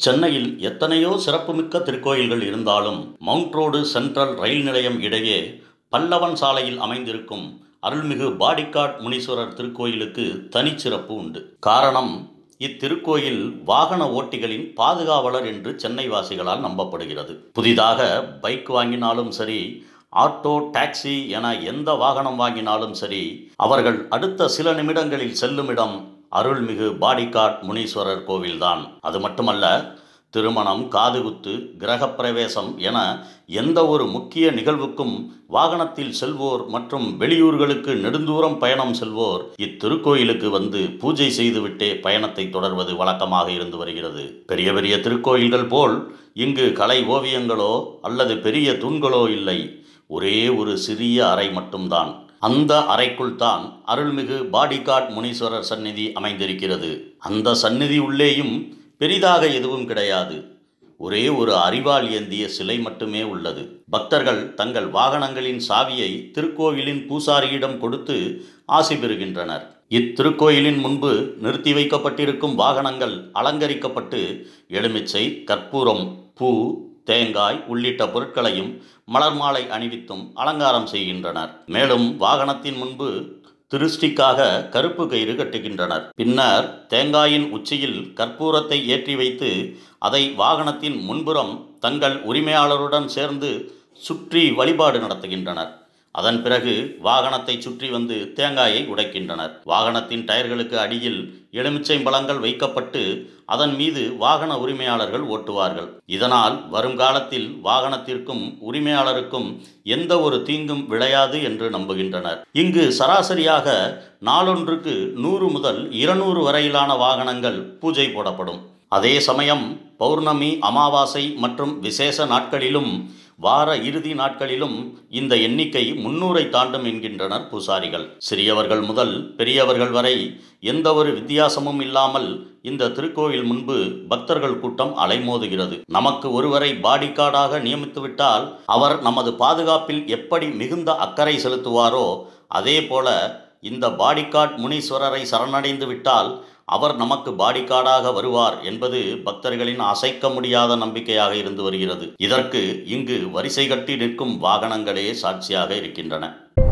சென்னையில் எத்தனையோ சிறப்புமிக்க திருக்கோயில்கள் இருந்தாலும் மவுண்ட் ரோடு சென்ட்ரல் ரயில் நிலையம் இடையே பல்லவன் சாலையில் அமைந்திருக்கும் அருள்மிகு பாடிக்காட் முனீஸ்வரர் திருக்கோயிலுக்கு தனிச்சிறப்பு உண்டு காரணம் இத்திருக்கோயில் வாகன ஓட்டிகளின் பாதுகாவலர் என்று சென்னை வாசிகளால் நம்பப்படுகிறது புதிதாக பைக் வாங்கினாலும் சரி ஆட்டோ டாக்ஸி என எந்த வாகனம் வாங்கினாலும் சரி அவர்கள் அடுத்த சில நிமிடங்களில் செல்லுமிடம் அருள்மிகு பாடிக்காட் முனீஸ்வரர் கோவில்தான் அது மட்டுமல்ல திருமணம் காதுகுத்து கிரகப்பிரவேசம் என எந்த ஒரு முக்கிய நிகழ்வுக்கும் வாகனத்தில் செல்வோர் மற்றும் வெளியூர்களுக்கு நெடுந்தூரம் பயணம் செல்வோர் இத்திருக்கோயிலுக்கு வந்து பூஜை செய்துவிட்டே பயணத்தை தொடர்வது வழக்கமாக இருந்து வருகிறது பெரிய பெரிய திருக்கோயில்கள் போல் இங்கு கலை ஓவியங்களோ அல்லது பெரிய தூண்களோ இல்லை ஒரே ஒரு சிறிய அறை மட்டும்தான் அந்த அறைக்குள் தான் அருள்மிகு பாடிகாட் முனீஸ்வரர் சந்நிதி அமைந்திருக்கிறது அந்த சந்நிதி உள்ளேயும் பெரிதாக எதுவும் கிடையாது ஒரே ஒரு அறிவால் ஏந்திய சிலை மட்டுமே உள்ளது பக்தர்கள் தங்கள் வாகனங்களின் சாவியை திருக்கோவிலின் பூசாரியிடம் கொடுத்து ஆசி பெறுகின்றனர் இத்திருக்கோயிலின் முன்பு நிறுத்தி வைக்கப்பட்டிருக்கும் வாகனங்கள் அலங்கரிக்கப்பட்டு எலுமிச்சை கற்பூரம் பூ தேங்காய் உள்ளிட்ட பொருட்களையும் மலர் மாலை அணிவித்தும் அலங்காரம் செய்கின்றனர் மேலும் வாகனத்தின் முன்பு திருஷ்டிக்காக கருப்பு கயிறு கட்டுகின்றனர் பின்னர் தேங்காயின் உச்சியில் கற்பூரத்தை ஏற்றி வைத்து அதை வாகனத்தின் முன்புறம் தங்கள் உரிமையாளருடன் சேர்ந்து சுற்றி வழிபாடு நடத்துகின்றனர் அதன் பிறகு வாகனத்தை சுற்றி வந்து தேங்காயை உடைக்கின்றனர் வாகனத்தின் டயர்களுக்கு அடியில் எலுமிச்சை பழங்கள் வைக்கப்பட்டு அதன் மீது வாகன உரிமையாளர்கள் ஓட்டுவார்கள் இதனால் வருங்காலத்தில் வாகனத்திற்கும் உரிமையாளருக்கும் எந்த ஒரு தீங்கும் விளையாது என்று நம்புகின்றனர் இங்கு சராசரியாக நாளொன்றுக்கு நூறு முதல் இருநூறு வரையிலான வாகனங்கள் பூஜை போடப்படும் அதே சமயம் பௌர்ணமி அமாவாசை மற்றும் விசேஷ நாட்களிலும் வார இறுதி நாட்களிலும் இந்த எண்ணிக்கை முன்னூரை தாண்டும் என்கின்றனர் பூசாரிகள் சிறியவர்கள் முதல் பெரியவர்கள் வரை எந்த ஒரு வித்தியாசமும் இல்லாமல் இந்த திருக்கோயில் முன்பு பக்தர்கள் கூட்டம் அலைமோதுகிறது நமக்கு ஒருவரை பாடிக்கார்டாக நியமித்துவிட்டால் அவர் நமது பாதுகாப்பில் எப்படி மிகுந்த அக்கறை செலுத்துவாரோ அதே போல இந்த பாடிக்காட் முனீஸ்வரரை சரணடைந்து விட்டால் அவர் நமக்கு பாடிக்காடாக வருவார் என்பது பக்தர்களின் அசைக்க முடியாத நம்பிக்கையாக இருந்து வருகிறது இதற்கு இங்கு வரிசை கட்டி நிற்கும் வாகனங்களே சாட்சியாக இருக்கின்றன